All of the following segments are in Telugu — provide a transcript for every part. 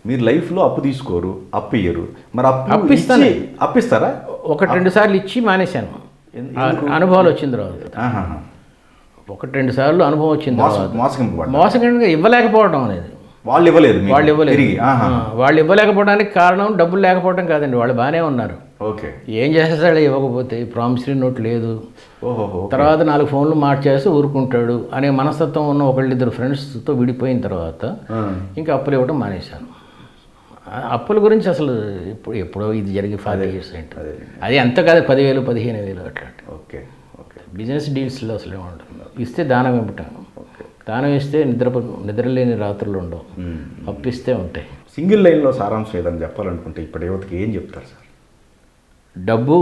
మీరు లైఫ్లో అప్పు తీసుకోరు అప్పు ఇయ్యరు మరి అప్పు అప్పు ఇస్తానే. ఇచ్చి- అప్పిస్తారా ఒకటి రెండు సార్లు ఇచ్చి మానేశాను ఎందు- ఆ అనుభవాలు వచ్చిన తర్వాత ఆహాహా. ఒకటి రెండు సార్లు అనుభవం వచ్చిన మోసం తర్వాత మోసగింపబడ్డ మోసంగా ఇవ్వలేకపోవడం అనేది వాళ్ళు ఇవ్వలేదు మీకు వాళ్ళు ఇవ్వలేదు తిరిగి ఆహా ఆ, వాళ్ళు ఇవ్వలేకపోవడానికి కారణం డబ్బులు లేకపోవడం కాదండి వాళ్ళు బాగానే ఉన్నారు ఓకే ఏం చేస్తాడు ఇవ్వకపోతే ప్రామిసరీ నోట్ లేదు ఓహోహో తర్వాత నాలుగు ఫోన్లు మార్చేసి ఊరుకుంటాడు అనే మనస్తత్వం ఉన్న ఒకళ్ళిద్దరు ఫ్రెండ్స్తో విడిపోయిన తర్వాత ఆ. ఇంకా అప్పులు ఇవ్వడం మానేశాను ఆ అప్పుల గురించి అసలు ఇప్పుడు ఎప్పుడో ఇది జరిగి ఫార్టీ ఇయర్స్ ఏంటి అదే అది ఎంత కాదు పదివేలు పదిహేను వేలు అట్లాంటి ఓకే ఓకే బిజినెస్ డీల్స్లో అసలు ఏముంటుంది ఇస్తే దానం ఇవ్వటం దానం ఇస్తే నిద్ర నిద్రలేని రాత్రులు ఉండవు మ్మ్. అప్పిస్తే ఉంటాయి సింగిల్ లైన్లో సారాంశం ఏదని చెప్పాలనుకుంటే ఇప్పటి యువతకి ఏం చెప్తారు సార్ డబ్బు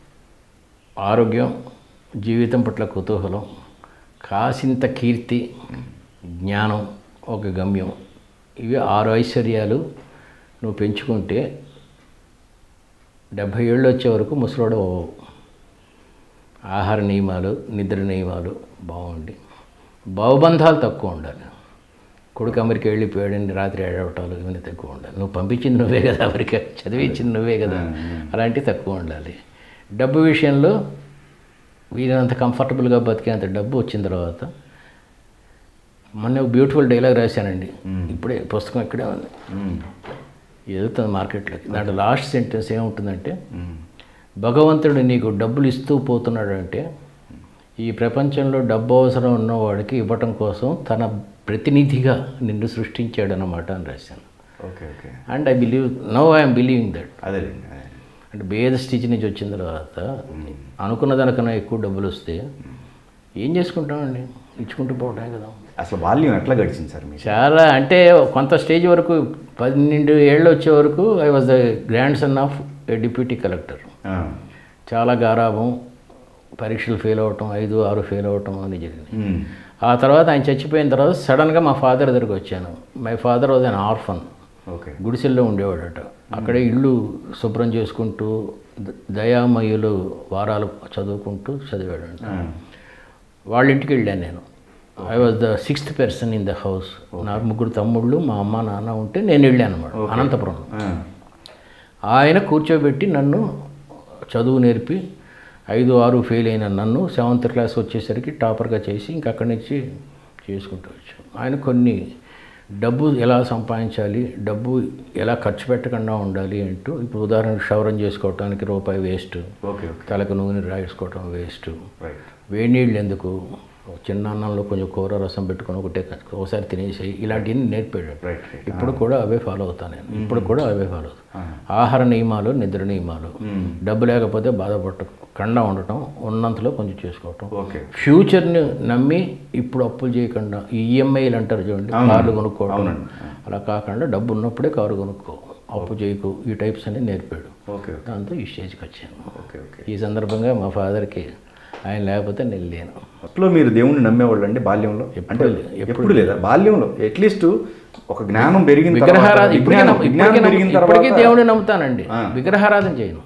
ఆరోగ్యం జీవితం పట్ల కుతూహలం కాసింత కీర్తి జ్ఞానం ఒక గమ్యం ఇవి ఆరు ఐశ్వర్యాలు నువ్వు పెంచుకుంటే డెబ్భై ఏళ్ళు వచ్చే వరకు ముసలోడు అవ్వవు. ఆహార నియమాలు నిద్ర నియమాలు బాగుండి భావబంధాలు తక్కువ ఉండాలి కొడుకు అమెరికా వెళ్ళిపోయాడని రాత్రి ఏడవటాలు ఇవన్నీ తక్కువ ఉండాలి నువ్వు పంపించింది నువ్వే కదా అమెరికా చదివించింది నువ్వే కదా అలాంటివి తక్కువ ఉండాలి డబ్బు విషయంలో వీలైనంత కంఫర్టబుల్గా బతికేంత డబ్బు వచ్చిన తర్వాత మొన్న ఒక బ్యూటిఫుల్ డైలాగ్ రాశానండి ఇప్పుడే పుస్తకం ఇక్కడే ఉంది మ్మ్. ఎదుగుతుంది మార్కెట్లోకి దాంట్లో లాస్ట్ సెంటెన్స్ ఏముంటుందంటే భగవంతుడు నీకు డబ్బులు ఇస్తూ పోతున్నాడు అంటే ఈ ప్రపంచంలో డబ్బు అవసరం ఉన్నవాడికి ఇవ్వటం కోసం తన ప్రతినిధిగా నిన్ను సృష్టించాడు అన్నమాట అని రాశాను okay okay and I believe no I'm believing that అదేలేండి అదే. అంటే భేద స్థితి నుంచి వచ్చిన తర్వాత అనుకున్న దానికన్నా ఎక్కువ డబ్బులు వస్తే ఏం చేసుకుంటామండి ఇచ్చుకుంటూ పోవటమే కదా అసలు బాల్యం ఎట్లా గడిచింది సార్ మీకు చాలా అంటే కొంత స్టేజ్ వరకు పన్నెండు ఏళ్ళు వచ్చే వరకు I was the grandson of a deputy collector ఆ. చాలా గారాభం పరీక్షలు ఫెయిల్ అవ్వటం ఐదు ఆరు ఫెయిల్ అవ్వటం అని జరిగింది మ్మ్. ఆ తర్వాత ఆయన చచ్చిపోయిన తర్వాత సడన్గా మా ఫాదర్ దగ్గరికి వచ్చాను my father was an orphan okay గుడిసెల్లో ఉండేవాడట అక్కడే ఇల్లు శుభ్రం చేసుకుంటూ ద- దయామయులు వారాలు చదువుకుంటూ చదివాడంట ఆ. వాళ్ళ ఇంటికి వెళ్ళాను నేను I was the sixth person in the house నాకు ముగ్గురు తమ్ముళ్ళు మా అమ్మ నాన్న ఉంటే నేను వెళ్ళాను అనమాట అనంతపురం ఆ. ఆయన కూర్చోబెట్టి నన్ను చదువు నేర్పి ఐదు ఆరు ఫెయిల్ అయిన నన్ను సెవెంత్ క్లాస్ వచ్చేసరికి టాపర్గా చేసి ఇంక అక్కడి నుంచి చేసుకుంటూ వచ్చాను ఆయన కొన్ని డబ్బు ఎలా సంపాదించాలి డబ్బు ఎలా ఖర్చు పెట్టకుండా ఉండాలి అంటూ ఇప్పుడు ఉదాహరణకు క్షౌరం చేసుకోవటానికి రూపాయి వేస్ట్ ఓకే ఓకే తలకు నూనె రాసుకోవటం వేస్ట్ రైట్ వేడి నీళ్ళు ఎందుకు చిన్న అన్నంలో కొంచెం కూర రసం పెట్టుకొని ఒకటే ఒకసారి తినేసేయి ఇలాంటివన్నీ నేర్పాడు రైట్ రైట్ ఇప్పుడు కూడా అవే ఫాలో అవుతాను నేను ఇప్పుడు కూడా అవే ఫాలో అవుతాను ఆహార నియమాలు నిద్ర నియమాలు డబ్బు లేకపోతే బాధపడకుండా ఉండటం ఉన్నంతలో కొంచెం చేసుకోవటం ఓకే ఫ్యూచర్ని నమ్మి ఇప్పుడు అప్పులు చేయకుండా ఈ ఈఎంఐలు అంటారు చూడండి కార్లు కొనుక్కోవడం అవునండి. అలా కాకుండా డబ్బు ఉన్నప్పుడే కారు కొనుక్కో అప్పు చేయకు ఈ టైప్స్ అన్ని నేర్పాడు ఓకే దాంతో ఈ స్టేజ్కి వచ్చాను ఓకే ఓకే ఈ సందర్భంగా మా ఫాదర్కి ఆయన లేకపోతే నేను లేను అట్లో మీరు దేవుణ్ణి నమ్మేవాళ్ళు అండి బాల్యంలో అంటే ఎప్పుడు లేదా బాల్యంలో అట్లీస్ట్ ఒక జ్ఞానం పెరిగిన తర్వాత విగ్రహారాధన ఇప్పటికీ విజ్ఞానం నమ్ము- విజ్ఞానం ఇప్పటికీ పెరిగిన నమ్ము- ఇప్పటికీ తర్వాత దేవుడిని నమ్ముతానండి ఆ. విగ్రహారాధన చేయను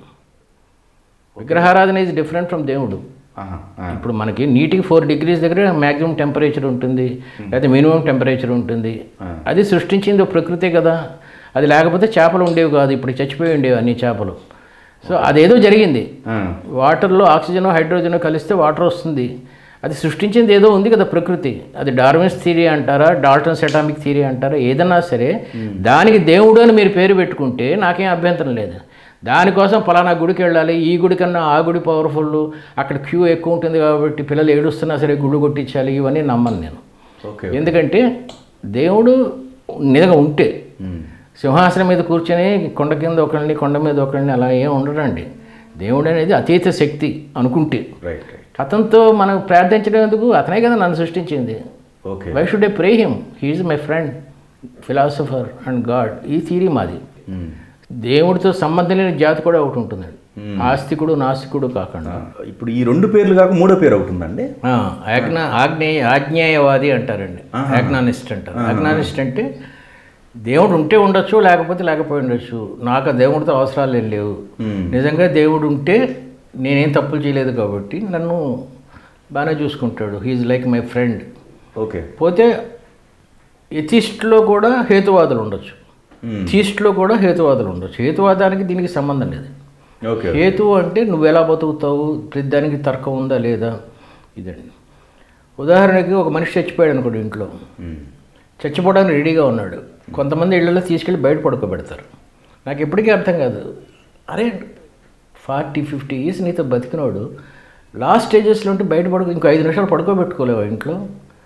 విగ్రహారాధన ఈజ్ డిఫరెంట్ ఫ్రమ్ దేవుడు ఆహా, ఆ, ఇప్పుడు మనకి నీటికి ఫోర్ డిగ్రీస్ దగ్గర మ్యాక్సిమం టెంపరేచర్ ఉంటుంది లేదా మినిమం టెంపరేచర్ ఉంటుంది అది సృష్టించింది ప్రకృతే కదా అది లేకపోతే చేపలు ఉండేవి కాదు ఇప్పుడు చచ్చిపోయి ఉండేవి అన్ని చేపలు సో అదేదో జరిగింది ఆ, వాటర్లో ఆక్సిజన్ హైడ్రోజన్ కలిస్తే వాటర్ వస్తుంది అది సృష్టించింది ఏదో ఉంది కదా ప్రకృతి అది డార్విన్స్ థియరీ అంటారా డాల్టన్ సెటామిక్ థియరీ అంటారా ఏదన్నా సరే దానికి దేవుడు అని మీరు పేరు పెట్టుకుంటే నాకేం అభ్యంతరం లేదు దానికోసం ఫలానా గుడికి వెళ్ళాలి ఈ గుడి కన్నా ఆ గుడి పవర్ఫుల్ అక్కడ క్యూ ఎక్కువ ఉంటుంది కాబట్టి పిల్లలు ఏడుస్తున్నా సరే గుళ్ళు కొట్టించాలి ఇవన్నీ నమ్మను నేను ఓకే ఎందుకంటే దేవుడు నిజంగా ఉంటే ఉమ్, సింహాసనం మీద కూర్చొని కొండ కింద ఒకళ్ళని కొండ మీద ఒకళ్ళని అలా ఏం ఉండడండి దేవుడు అనేది అతీత శక్తి అనుకుంటే రైట్ రైట్ అతనితో మనం ప్రార్థించడానికి అతనే కదా నన్ను సృష్టించింది okay why should I pray him he's my friend philosopher and god ఈ థీరీ మాది ఉమ్, దేవుడితో సంబంధం లేని జాతి కూడా ఒకటి ఉంటుందండి ఆస్తికుడు నాస్తికుడు కాకుండా ఇప్పుడు ఈ రెండు పేర్లు కాక మూడో పేరు అవుతుందండి ఆ, ఆజ్ఞ ఆగ్నేయ ఆజ్ఞేయవాది అంటారండి ఆగ్నానిస్ట్ అంటారు ఆగ్నానిస్ట్ అంటే దేవుడు ఉంటే ఉండొచ్చు లేకపోతే లేకపోయి ఉండొచ్చు నాకు ఆ దేవుడితో అవసరాలు ఏం లేవు నిజంగా దేవుడు ఉంటే నేనేం తప్పులు చేయలేదు కాబట్టి నన్ను బాగానే చూసుకుంటాడు he like my friend okay పోతే ఎథిస్ట్లో కూడా హేతువాదులు ఉండొచ్చు థీస్ట్లో కూడా హేతువాదులు ఉండొచ్చు హేతువాదానికి దీనికి సంబంధం లేదు ఓకే హేతు అంటే నువ్వు ఎలా బతుకుతావు ప్రతిదానికి తర్కం ఉందా లేదా ఇదండి ఉదాహరణకి ఒక మనిషి చచ్చిపోయాడు అనుకోండి ఇంట్లో చచ్చిపోవడానికి రెడీగా ఉన్నాడు కొంతమంది ఇళ్లలో తీసుకెళ్ళి బయట పడుకోబెడతారు నాకు ఎప్పటికీ అర్థం కాదు అరే ఫార్టీ ఫిఫ్టీ ఇయర్స్ నీతో బతికినోడు లాస్ట్ స్టేజెస్లో ఉంటే బయట పడుకో ఇంకో ఐదు నిమిషాలు పడుకోబెట్టుకోలేవా ఇంట్లో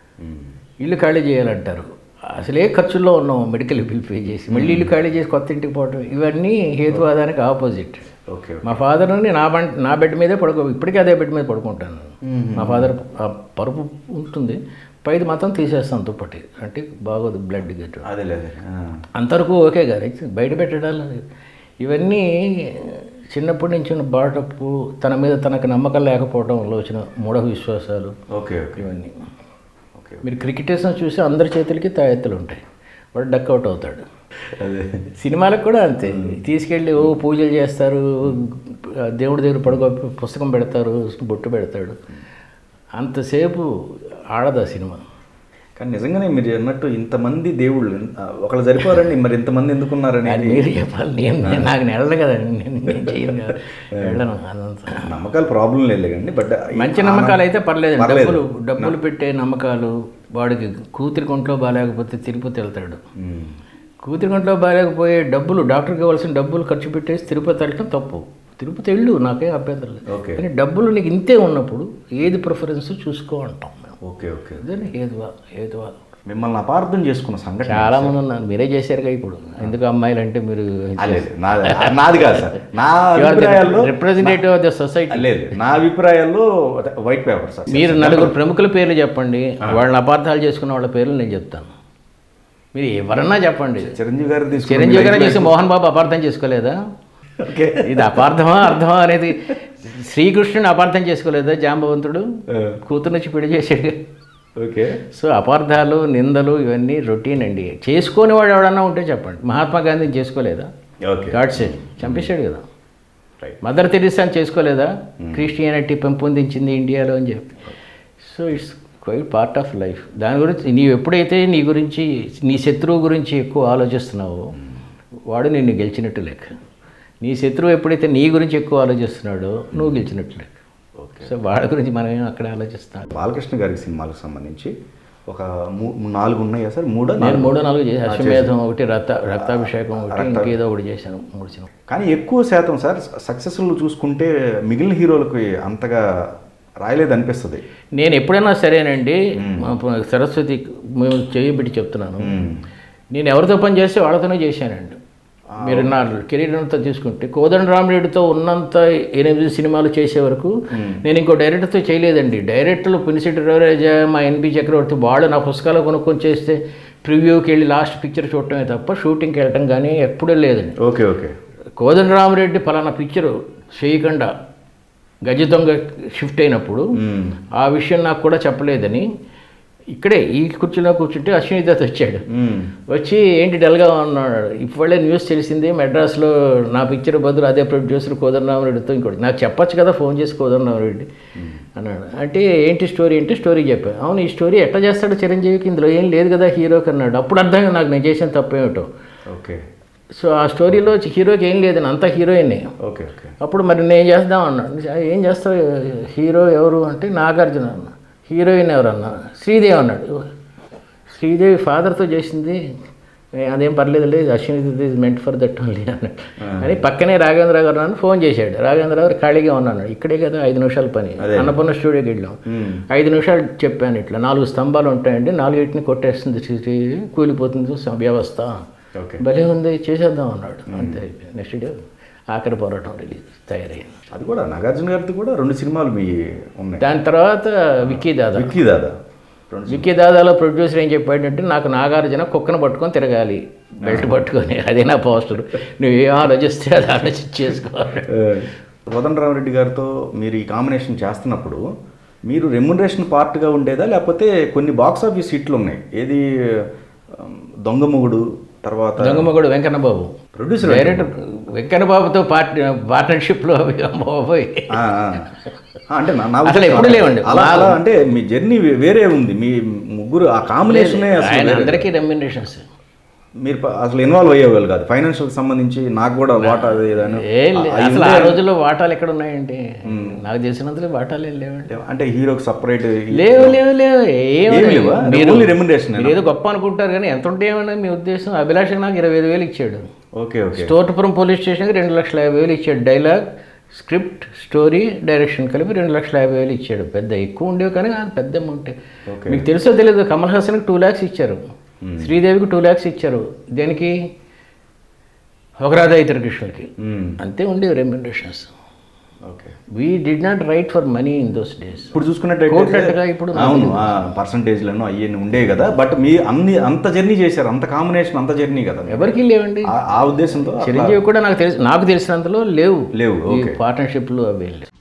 ఇల్లు ఖాళీ చేయాలంటారు అసలే ఖర్చుల్లో ఉన్నాం మెడికల్ బిల్ పే చేసి మళ్ళీ ఇల్లు ఖాళీ చేసి కొత్త ఇంటికి పోవడం ఇవన్నీ హేతువాదానికి ఆపోజిట్ ఓకే మా ఫాదర్ని నా బంట నా బెడ్ మీదే పడుకో ఇప్పటికీ అదే బెడ్ మీద పడుకుంటాను మా ఫాదర్ ఆ పరుపు ఉంటుంది పైది మాత్రం తీసేస్తాను దుప్పటి అంటే బాగోదు బ్లడ్ గట్టు అదే లేదు అంతవరకు ఓకే గారు బయట పెట్టడాలు ఇవన్నీ చిన్నప్పటి నుంచి ఉన్న బాటప్పు తన మీద తనకు నమ్మకం లేకపోవడంలో వచ్చిన మూఢ విశ్వాసాలు ఓకే ఓకే ఇవన్నీ ఓకే మీరు క్రికెటర్స్ని చూసి అందరి చేతులకి తాయెత్తులు ఉంటాయి వాడు డక్అవుట్ అవుతాడు అదే సినిమాలకు కూడా అంతే తీసుకెళ్ళి ఓ పూజలు చేస్తారు ఆ దేవుడి దగ్గర పడుకో పుస్తకం పెడతారు బొట్టు పెడతాడు అంతసేపు ఆడదు ఆ సినిమా కానీ నిజంగానే మీరు అన్నట్టు ఇంతమంది దేవుళ్ళు ఆ, ఒకళ్ళు సరిపోరండి మరి ఇంతమంది ఎందుకున్నారని అది మీరు చెప్పాలి నేను నేను- నాకు నెలలు కదండి నేను నేను చేయను కదా వెళ్ళను అదంతా నమ్మకాలు ప్రాబ్లం లేదు కానీ బట్ మంచి నమ్మకాలు అయితే పర్లేదు పర్లేదు. డబ్బులు డబ్బులు పెట్టే నమ్మకాలు వాడికి కూతురి కొంట్లో బాగాలేకపోతే తిరుపతి వెళ్తాడు కూతురి కొంట్లో బాగాలేకపోయే డబ్బులు డాక్టర్కి ఇవ్వాల్సిన డబ్బులు ఖర్చు పెట్టేసి తిరుపతి వెళ్ళటం తప్పు తిరుపతి వెళ్ళు నాకేం అభ్యంతరం లేదు ఓకే కానీ డబ్బులు నీకు ఇంతే ఉన్నప్పుడు ఏది ప్రిఫరెన్స్ చూసుకో అంటాం మేము ఓకే ఓకే అదే హేతువా హేతువా మిమ్మల్ని అపార్థం చేసుకున్న సంఘటన చాలా మంది ఉన్నారు మీరే చేశారుగా ఇప్పుడు ఎందుకు అమ్మాయిలు అంటే మీరు ఆ, లేదు నాది నాది కాదు సార్ నా అభిప్రాయాల్లో రిప్రజెంటేటివ్ ఆఫ్ ద సొసైటీ లేదు నా అభిప్రాయాల్లో వైట్ పేపర్ సార్ మీరు నలుగురు ప్రముఖుల పేర్లు చెప్పండి వాళ్ళని అపార్థాలు చేసుకున్న వాళ్ళ పేర్లు నేను చెప్తాను మీరు ఎవరన్నా చెప్పండి చిరంజీవి గారు తీసుకున్న చిరంజీవి గారు చేసి మోహన్ బాబు అపార్థం చేసుకోలేదా ఓకే ఇది అపార్థమా అర్థమా అనేది శ్రీకృష్ణుని అపార్థం చేసుకోలేదా జాంబవంతుడు కూతురు నుంచి పెళ్లి చేసాడు ఓకే సో అపార్థాలు నిందలు ఇవన్నీ రొటీన్ అండి చేసుకొని వాడు ఎవడన్నా ఉంటే చెప్పండి మహాత్మా గాంధీని చేసుకోలేదా ఓకే గాడ్సే చంపేశాడు కదా రైట్ మదర్ తెరిసాని చేసుకోలేదా క్రిస్టియానిటీ పెంపొందించింది ఇండియాలో అని చెప్పి so it's quite part of life దాని గురించి నీవు ఎప్పుడైతే నీ గురించి నీ శత్రువు గురించి ఎక్కువ ఆలోచిస్తున్నావో వాడు నిన్ను గెలిచినట్టు లెక్క నీ శత్రువు ఎప్పుడైతే నీ గురించి ఎక్కువ ఆలోచిస్తున్నాడో నువ్వు గెలిచినట్టు లెక్క ఓకే సో వాళ్ళ గురించి మనం ఏం అక్కడ ఆలోచిస్తాం బాలకృష్ణ గారి సినిమాలకు సంబంధించి ఒక మూ- నాలుగు ఉన్నాయా సార్ మూడో నేను మూడో నాలుగు చేసి అశ్వమేధం ఒకటి రక్త రక్తాభిషేకం ఒకటి ఇంకేదో ఒకటి చేశాను మూడు సినిమా కానీ ఎక్కువ శాతం సార్ సక్సెస్ఫుల్ చూసుకుంటే మిగిలిన హీరోలకు అంతగా రాయలేదు అనిపిస్తుంది నేను ఎప్పుడైనా సరేనండి మా ప- సరస్వతి మేము చేయబెట్టి చెప్తున్నాను నేను ఎవరితో పని చేస్తే వాళ్ళతోనే చేశానండి మీరు నా కెరీర్ అంతా తీసుకుంటే కోదండ రామరెడ్డితో ఉన్నంత ఎనిమిది సినిమాలు చేసే వరకు నేను ఇంకో డైరెక్టర్తో చేయలేదండి డైరెక్టర్లు పినిసిటి రవిరాజ మా ఎన్బి చక్రవర్తి వాళ్ళు నా పుస్తకాలు కొనుక్కొని చేస్తే ప్రివ్యూకి వెళ్ళి లాస్ట్ పిక్చర్ చూడటమే తప్ప షూటింగ్కి వెళ్ళటం కానీ ఎప్పుడూ లేదండి ఓకే ఓకే కోదండ రామరెడ్డి ఫలానా పిక్చరు చేయకుండా గజ దొంగ షిఫ్ట్ అయినప్పుడు ఆ విషయం నాకు కూడా చెప్పలేదని ఇక్కడే ఈ కుర్చీలో కూర్చుంటే అశ్విని దత్ వచ్చాడు వచ్చి ఏంటి డల్గా ఉన్నాడు ఇప్పుడే న్యూస్ తెలిసింది మెడ్రాస్లో నా పిక్చర్ బదులు అదే ప్రొడ్యూసర్ కోదండరామరెడ్డితో ఇంకోటి నాకు చెప్పొచ్చు కదా ఫోన్ చేసి కోదండరామరెడ్డి అన్నాడు అంటే ఏంటి స్టోరీ అంటే స్టోరీ చెప్పాను అవును ఈ స్టోరీ ఎట్లా చేస్తాడు చిరంజీవికి ఇందులో ఏం లేదు కదా హీరోకి అన్నాడు అప్పుడు అర్థం నాకు నేను చేసిన తప్పేమిటో ఓకే సో ఆ స్టోరీలో హీరోకి ఏం లేదని అంతా హీరోయినే ఓకే ఓకే అప్పుడు మరి నేను చేద్దాం అన్నాడు ఏం చేస్తావు హీరో ఎవరు అంటే నాగార్జున అన్న హీరోయిన్ ఎవరు అన్న శ్రీదేవి అన్నాడు శ్రీదేవి ఫాదర్తో చేసింది "ఏ, అదేం పర్లేదు లేదు Ashwini is meant for that only అన్నాడు అని పక్కనే రాఘవేంద్ర గారు నన్ను ఫోన్ చేశాడు రాఘవేంద్ర గారు ఖాళీగా ఉన్నాను ఇక్కడే కదా ఐదు నిమిషాల పని అన్నపూర్ణ స్టూడియోకి వెళ్ళాం ఐదు నిమిషాలు చెప్పాను ఇట్లా నాలుగు స్తంభాలు ఉంటాయండి నాలుగిటిని కొట్టేస్తుంది శ్రీదేవి కూలిపోతుంది స- వ్యవస్థ ఓకే భలే ఉంది చేసేద్దాం అన్నాడు అంతే నెక్స్ట్ డే ఆఖరి పోరాటం రిలీజ్ తయారైంది అది కూడా నాగార్జున గారిది కూడా రెండు సినిమాలు మీ ఉన్నాయి దాని తర్వాత విక్కీ దాదా విక్కీ దాదా రెండు విక్కీ దాదాలో ప్రొడ్యూసర్ ఏం చెప్పాడంటే నాకు నాగార్జున కుక్కను పట్టుకొని తిరగాలి బెల్ట్ పట్టుకొని అదే నా పోస్టర్ నువ్వు ఏం ఆలోచిస్తే అది ఆలోచించి చేసుకోవాలి కోదండరామరెడ్డి గారితో మీరు ఈ కాంబినేషన్ చేస్తున్నప్పుడు మీరు రెమ్యునరేషన్ పార్ట్గా ఉండేదా లేకపోతే కొన్ని బాక్స్ ఆఫీస్ హిట్లు ఉన్నాయి ఏది ఆమ్, దొంగ మొగుడు తర్వాత దొంగమగడు వెంకన్న బాబు ప్రొడ్యూసర్ డైరెక్టర్ వెంకన్న బాబుతో పార్ట్ పార్ట్నర్షిప్లో బాబోయ్ ఆ, ఆ. ఆ, అంటే నా- నా అసలు ఉద్దేశం ఎప్పుడు లేవండి. అలా అలా అంటే మీ జర్నీ వేరే ఉంది మీ ముగ్గురు ఆ కాంబినేషనే అసలు ఆయన వేరే. అందరికీ రెమ్యునరేషన్స్ మీరు ప- అసలు ఇన్వాల్వ్ అయ్యేవాళ్ళు కాదు ఫైనాన్షియల్ సంబంధించి నాకు కూడా వాటా అది ఇది అని ఏ లే- అసలు ఆ రోజుల్లో వాటాలు ఎక్కడ ఉన్నాయండి నాకు తెలిసినంతలో వాటాలు ఏం లేవండి అంటే హీరోకి సపరేట్ లేవు లేవు లేవు ఏం ఏమి లేవా? మీరు Only remuneration ఏనా? మీరు ఏదో గొప్ప అనుకుంటారు కానీ ఎంత ఉంటే ఏమన్నా మీ ఉద్దేశం అభిలాష్ నాకు ఇరవై ఐదు వేలు ఇచ్చాడు ఓకే ఓకే స్టోర్పురం పోలీస్ స్టేషన్కి రెండు లక్షల యాభై వేలు ఇచ్చాడు డైలాగ్ స్క్రిప్ట్ స్టోరీ డైరెక్షన్ కలిపి రెండు లక్షల యాభై వేలు ఇచ్చాడు పెద్ద ఎక్కువ ఉండేవి కానీ అది పెద్ద అమౌంట్ Okay. మీకు తెలుసో తెలియదు కమల్ హాసన్కి టూ ల్యాక్స్ ఇచ్చారు శ్రీదేవికి టూ ల్యాక్స్ ఇచ్చారు దేనికి ఒకరాధ ఇతర కృష్ణులకి అంతే ఉండేవి remunerations okay we did not write for money in those days ఇప్పుడు చూసుకున్నట్టయితే కోట్లట్టుగా ఇప్పుడు అవును పర్సంటేజ్లను అవన్నీ ఉండేవి కదా బట్ మీ అన్ని అంత జర్నీ చేశారు అంత కాంబినేషన్ అంత జర్నీ కదా మీరు. ఎవరికి లేవండి ఆ- ఆ ఉద్దేశంతో అట్లా చిరంజీవి కూడా నాకు తెలిసి నాకు తెలిసినంతలో లేవు లేవు ఈ ఓకే పార్ట్నర్షిప్లు అవి లేవు